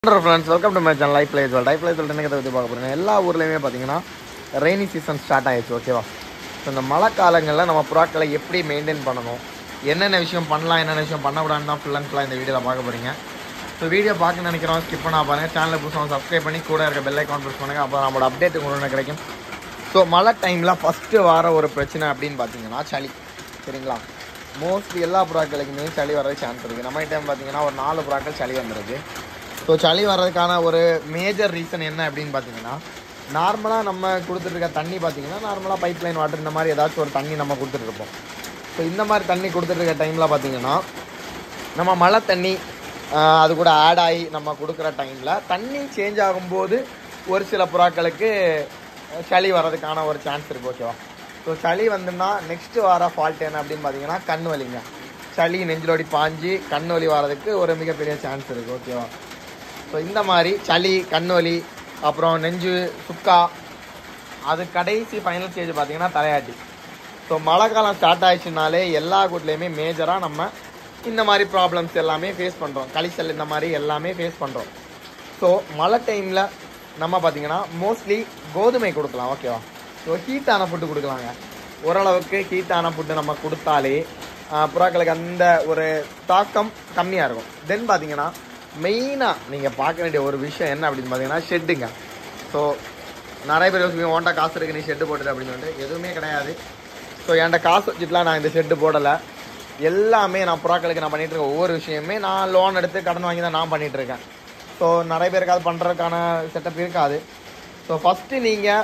Friends welcome to my channel life life life life என்ன பற்றி பார்க்க போகிறேன் எல்லா ஊர்லேயுமே பார்த்தீங்கன்னா ரெய்னி சீசன் ஸ்டார்ட் ஆயிடுச்சு ஓகேவா ஸோ இந்த மழை காலங்களில் நம்ம புறாக்களை எப்படி மெயின்டைன் பண்ணணும் என்னென்ன விஷயம் பண்ணலாம் என்னென்ன விஷயம் பண்ணக்கூடாதுன்னு தான் ஃபுல் அண்ட் ஃபுல்லாக இந்த வீடியோவில் பார்க்க போகிறீங்க ஸோ வீடியோ பார்க்க நினைக்கிறோம் ஸ்கிப் பண்ணா பாருங்கள் சேனலில் புதுசாக சப்ஸ்கிரைப் பண்ணி கூட இருக்க பெல் ஐக்கான் ப்ரெஸ் பண்ணுங்கள் அப்போ நம்மளோட அப்டேட் உங்களுக்கு கிடைக்கும் ஸோ மழை டைமில் ஃபஸ்ட்டு வர ஒரு பிரச்சனை அப்படின்னு பார்த்தீங்கன்னா சளி சரிங்களா மோஸ்ட்லி எல்லா புறாக்களுக்குமே சளி வர்றதுக்கு சான்ஸ் இருக்குது நம்ம டைம் பார்த்தீங்கன்னா ஒரு நாலு புறாக்கள் சளி வந்துருக்கு ஸோ சளி வர்றதுக்கான ஒரு மேஜர் ரீசன் என்ன அப்படின்னு பார்த்தீங்கன்னா நார்மலாக நம்ம கொடுத்துருக்க தண்ணி பார்த்தீங்கன்னா நார்மலாக பைப் லைன் வாட்டர் இந்த மாதிரி ஏதாச்சும் ஒரு தண்ணி நம்ம கொடுத்துட்ருப்போம் ஸோ இந்த மாதிரி தண்ணி கொடுத்துட்ருக்க டைமில் பார்த்தீங்கன்னா நம்ம மழை தண்ணி ஆஹ், அது கூட ஆட் ஆகி நம்ம கொடுக்குற டைமில் தண்ணி சேஞ்ச் ஆகும்போது ஒரு சில புறாக்களுக்கு அஹ், சளி வர்றதுக்கான ஒரு சான்ஸ் இருக்குது ஓகேவா ஸோ சளி வந்துன்னா நெக்ஸ்ட் வர ஃபால்ட் என்ன அப்படின்னு பார்த்தீங்கன்னா கண் வலிங்க சளி நெஞ்சிலோடி பாஞ்சு கண் வலி வர்றதுக்கு ஒரு மிகப்பெரிய சான்ஸ் இருக்குது ஓகேவா ஸோ இந்த மாதிரி சளி கண் வலி அப்புறம் நெஞ்சு சுக்கா அது கடைசி ஃபைனல் ஸ்டேஜ் பார்த்தீங்கன்னா தலையாட்டி ஸோ மழை காலம் ஸ்டார்ட் ஆயிடுச்சுனாலே எல்லா கூட்லேயுமே மேஜராக நம்ம இந்த மாதிரி ப்ராப்ளம்ஸ் எல்லாமே ஃபேஸ் பண்ணுறோம் கழிச்சல் இந்த மாதிரி எல்லாமே ஃபேஸ் பண்ணுறோம் ஸோ மழை டைமில் நம்ம பார்த்தீங்கன்னா மோஸ்ட்லி கோதுமை கொடுக்கலாம் ஓகேவா ஸோ ஹீட்டான ஃபுட்டு கொடுக்கலாங்க ஓரளவுக்கு ஹீட்டான ஃபுட்டு நம்ம கொடுத்தாலே ஆஹ், புறாக்களுக்கு அந்த ஒரு தாக்கம் கம்மியாக இருக்கும் தென் பார்த்தீங்கன்னா மெயினாக நீங்கள் பார்க்க வேண்டிய ஒரு விஷயம் என்ன அப்படின்னு பார்த்தீங்கன்னா ஷெட்டுங்க ஸோ நிறைய பேர் யோசிப்பீங்க உன்ட்ட காசு இருக்கு நீ ஷெட்டு போட்டுட்டு அப்படின்னு சொல்லிட்டு எதுவுமே கிடையாது ஸோ என்கிட்ட காசு வச்சுட்டுலாம் நான் இந்த ஷெட்டு போடலை எல்லாமே நான் புறாக்களுக்கு நான் பண்ணிட்டு இருக்க ஒவ்வொரு விஷயமே நான் லோன் எடுத்து கடன் வாங்கி தான் நான் பண்ணிட்டு இருக்கேன் ஸோ நிறைய பேருக்கு அது பண்ணுறதுக்கான செட்டப் இருக்காது ஸோ ஃபஸ்ட்டு நீங்கள்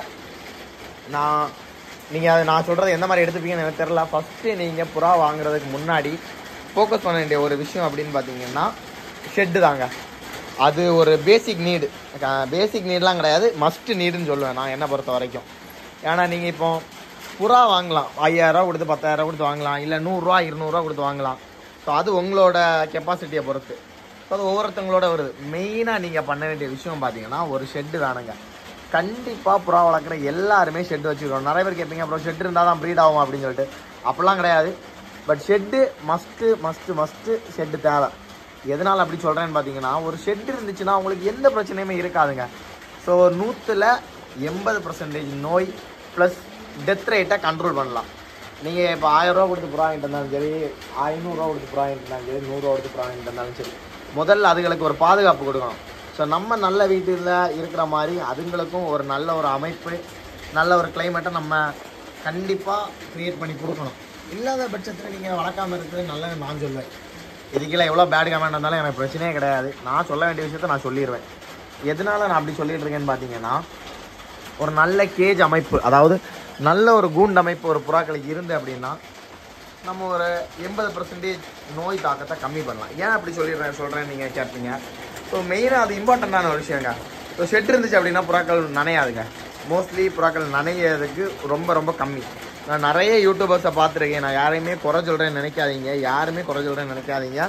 நான் நீங்கள் அது நான் சொல்கிறது எந்த மாதிரி எடுத்துப்பீங்கன்னு எனக்கு தெரில ஃபஸ்ட்டு நீங்கள் புறா வாங்குறதுக்கு முன்னாடி ஃபோக்கஸ் பண்ண வேண்டிய ஒரு விஷயம் அப்படின்னு பார்த்தீங்கன்னா ஷெட்டு தாங்க அது ஒரு பேசிக் நீடு பேசிக் நீட்லாம் கிடையாது மஸ்ட் நீடுன்னு சொல்லுவேன் நான் என்னை பொறுத்த வரைக்கும் ஏன்னா நீங்கள் இப்போ புறா வாங்கலாம் ஐயாயிரரூவா கொடுத்து பத்தாயிரரூவா கொடுத்து வாங்கலாம் இல்லை நூறுரூவா இருநூறுவா கொடுத்து வாங்கலாம் ஸோ அது உங்களோட கெப்பாசிட்டியை பொறுத்து ஸோ அது ஒவ்வொருத்தங்களோட வருது மெயினாக நீங்கள் பண்ண வேண்டிய விஷயம் பார்த்தீங்கன்னா ஒரு ஷெட்டு வேணுங்க கண்டிப்பாக புறா வளர்க்குற எல்லாருமே ஷெட் வச்சுக்கணும் நிறைய பேர் கேட்பீங்க அப்புறம் ஷெட் இருந்தால் தான் ப்ரீட் ஆகும் அப்படின்னு சொல்லிட்டு அப்படிலாம் கிடையாது but shed must must must shed தேவை எதனால் அப்படி சொல்கிறேன்னு பார்த்தீங்கன்னா ஒரு ஷெட் இருந்துச்சுன்னா உங்களுக்கு எந்த பிரச்சனையுமே இருக்காதுங்க ஸோ நூற்றில் எண்பது பர்சன்டேஜ் நோய் ப்ளஸ் டெத் ரேட்டை கண்ட்ரோல் பண்ணலாம் நீங்கள் இப்போ ஆயிரரூவா கொடுத்து புறா வாங்கிட்டு இருந்தாலும் சரி ஐநூறுரூவா கொடுத்து புறா வாங்கிட்டு இருந்தாலும் சரி நூறுரூவா கொடுத்து புறா வாங்கிட்டு இருந்தாலும் சரி முதல்ல அதுகளுக்கு ஒரு பாதுகாப்பு கொடுக்கணும் ஸோ நம்ம நல்ல வீட்டில் இருக்கிற மாதிரி அதுங்களுக்கும் ஒரு நல்ல ஒரு அமைப்பு நல்ல ஒரு கிளைமேட்டை நம்ம கண்டிப்பாக க்ரியேட் பண்ணி கொடுக்கணும் இல்லாத பட்சத்தில் நீங்கள் வளர்க்காம இருக்கிறது நல்லது நான் சொல்லுவேன் இதுக்கெல்லாம் எவ்வளோ பேட் கமெண்ட் இருந்தாலும் எனக்கு பிரச்சனையே கிடையாது நான் சொல்ல வேண்டிய விஷயத்த நான் சொல்லிடுவேன் எதனால நான் அப்படி சொல்லிட்டு இருக்கேன்னு பார்த்தீங்கன்னா ஒரு நல்ல கேஜ் அமைப்பு அதாவது நல்ல ஒரு கூண்டு அமைப்பு ஒரு புறாக்களுக்கு இருந்து அப்படின்னா நம்ம ஒரு எண்பது பர்சன்டேஜ் நோய் தாக்கத்தை கம்மி பண்ணலாம் ஏன் அப்படி சொல்லிடுறேன் சொல்கிறேன் நீங்கள் கேட்பீங்க ஸோ மெயினாக அது இம்பார்ட்டண்ட்டான ஒரு விஷயங்க ஸோ ஷெட் இருந்துச்சு அப்படின்னா புறாக்கள் நனையாதுங்க மோஸ்ட்லி புறாக்கள் நனையிறதுக்கு ரொம்ப ரொம்ப கம்மி நான் நிறைய யூடியூபர்ஸை பார்த்துருக்கேன் நான் யாரையுமே குறை சொல்கிறேன்னு நினைக்காதீங்க யாருமே குறை சொல்கிறேன்னு நினைக்காதீங்க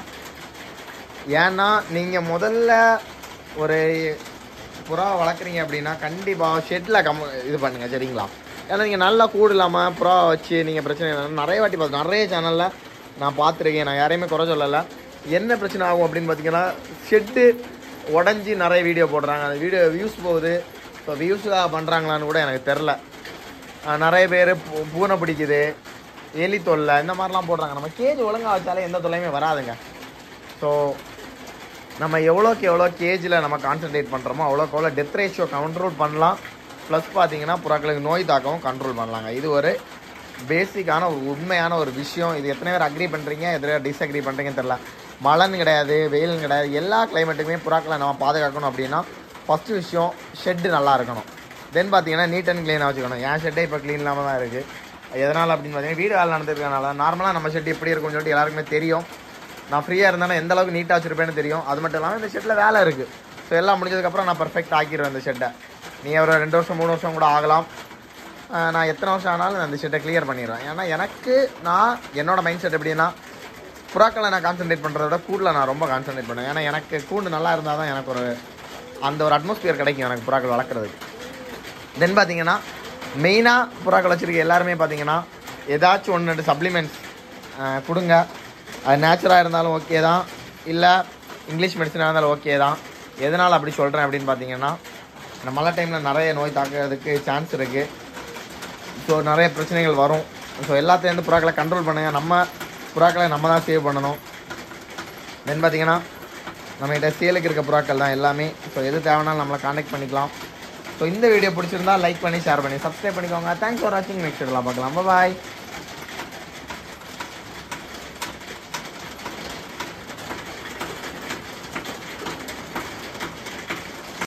ஏன்னா நீங்கள் முதல்ல ஒரு புறா வளர்க்குறீங்க அப்படின்னா கண்டிப்பாக ஷெட்டில் கம் இது பண்ணுங்கள் சரிங்களா ஏன்னா நீங்கள் நல்லா கூடு இல்லாமல் புறா வச்சு நீங்கள் பிரச்சனை இல்லை. நிறைய வாட்டி பார்த்து நிறைய சேனலில் நான் பார்த்துருக்கேன் நான் யாரையுமே குறை சொல்லலை என்ன பிரச்சனை ஆகும் அப்படின்னு பார்த்தீங்கன்னா ஷெட்டு உடஞ்சி நிறைய வீடியோ போடுறாங்க அந்த வீடியோ வியூஸ் போகுது ஸோ வியூஸாக பண்ணுறாங்களான்னு கூட எனக்கு தெரில ஆஹ் நிறைய பேர் பூனை பிடிக்குது எலி தொல்லை இந்த மாதிரிலாம் போடுறாங்க நம்ம கேஜ் ஒழுங்கா வச்சாலே எந்த தொல்லையுமே வராதுங்க ஸோ நம்ம எவ்வளோக்கு எவ்வளோ கேஜில் நம்ம கான்சென்ட்ரேட் பண்ணுறோமோ அவ்வளோக்கு எவ்வளோ டெத் ரேஷியோ கண்ட்ரோல் பண்ணலாம் ப்ளஸ் பார்த்தீங்கன்னா புறாக்களுக்கு நோய் தாக்கவும் கண்ட்ரோல் பண்ணலாங்க இது ஒரு பேசிக்கான ஒரு உண்மையான ஒரு விஷயம் இது எத்தனை பேர் அக்ரி பண்ணுறீங்க எத்தனை பேர் டிஸ்அக்ரி பண்ணுறீங்கன்னு தெரில மழைன்னு கிடையாது வெயிலும் கிடையாது எல்லா கிளைமேட்டுக்குமே புறாக்களை நம்ம பாதுகாக்கணும் அப்படின்னா ஃபஸ்ட்டு விஷயம் ஷெட்டு நல்லா இருக்கணும் தென் பார்த்தீங்கன்னா நீட் அண்ட் க்ளீனாக வச்சுக்கணும் என் ஷெட்டே இப்போ க்ளீன் இல்லாமல் தான் இருக்குது எதனால் அப்படின்னு பார்த்தீங்கன்னா வீடு வேலை நடந்திருக்கனால நார்மலாக நம்ம ஷெட் எப்படி இருக்கும்னு சொல்லிட்டு எல்லாருக்குமே தெரியும் நான் ஃப்ரீயாக இருந்தாலும் எந்த அளவுக்கு நீட்டாக வச்சிருப்பேன்னு தெரியும் அது மட்டும் இல்லாமல் இந்த ஷெட்டில் வேலை இருக்குது ஸோ எல்லாம் முடிஞ்சதுக்கப்புறம் நான் பர்ஃபெக்ட் ஆக்கிடுவேன் இந்த ஷெட்டை நீ ஒரு ரெண்டு வருஷம் மூணு வருஷம் கூட ஆகலாம் ஆஹ் நான் எத்தனை வருஷம் ஆனாலும் நான் இந்த ஷெட்டை கிளியர் பண்ணிடுவேன் ஏன்னா எனக்கு நான் என்னோட மைண்ட் செட் எப்படின்னா புறாக்களை நான் கான்சென்ட்ரேட் பண்ணுறத விட கூண்டில் நான் ரொம்ப கான்சென்ட்ரேட் பண்ணுவேன் ஏன்னா எனக்கு கூண்டு நல்லா இருந்தால் தான் எனக்கு ஒரு அந்த ஒரு அட்மாஸ்பியர் கிடைக்கும் எனக்கு புறாக்கள் வளர்க்குறதுக்கு தென் பார்த்தீங்கன்னா மெயினாக புறாக்கள் வச்சுருக்க எல்லாருமே பார்த்தீங்கன்னா ஏதாச்சும் ஒன்று ரெண்டு சப்ளிமெண்ட்ஸ் கொடுங்க அது நேச்சுராக இருந்தாலும் ஓகே தான் இல்லை இங்கிலீஷ் மெடிசனாக இருந்தாலும் ஓகே தான் எதனால் அப்படி சொல்கிறேன் அப்படின்னு பார்த்தீங்கன்னா இந்த மழை டைமில் நிறைய நோய் தாக்குறதுக்கு சான்ஸ் இருக்குது ஸோ நிறைய பிரச்சனைகள் வரும் ஸோ எல்லாத்தையும் வந்து புறாக்களை கண்ட்ரோல் பண்ணுங்கள் நம்ம புறாக்களை நம்ம தான் சேவ் பண்ணணும் தென் பார்த்தீங்கன்னா நம்மகிட்ட சேலுக்கு இருக்க புறாக்கள் தான் எல்லாமே ஸோ எது தேவைனாலும் நம்மளை காண்டாக்ட் பண்ணிக்கலாம் ஸோ இந்த வீடியோ பிடிச்சிருந்தா லைக் பண்ணி ஷேர் பண்ணி சப்ஸ்கிரைப் பண்ணிக்கோங்க தேங்க்ஸ் ஃபார் வாட்சிங் நெக்ஸ்ட் பார்க்கலாம் பாய்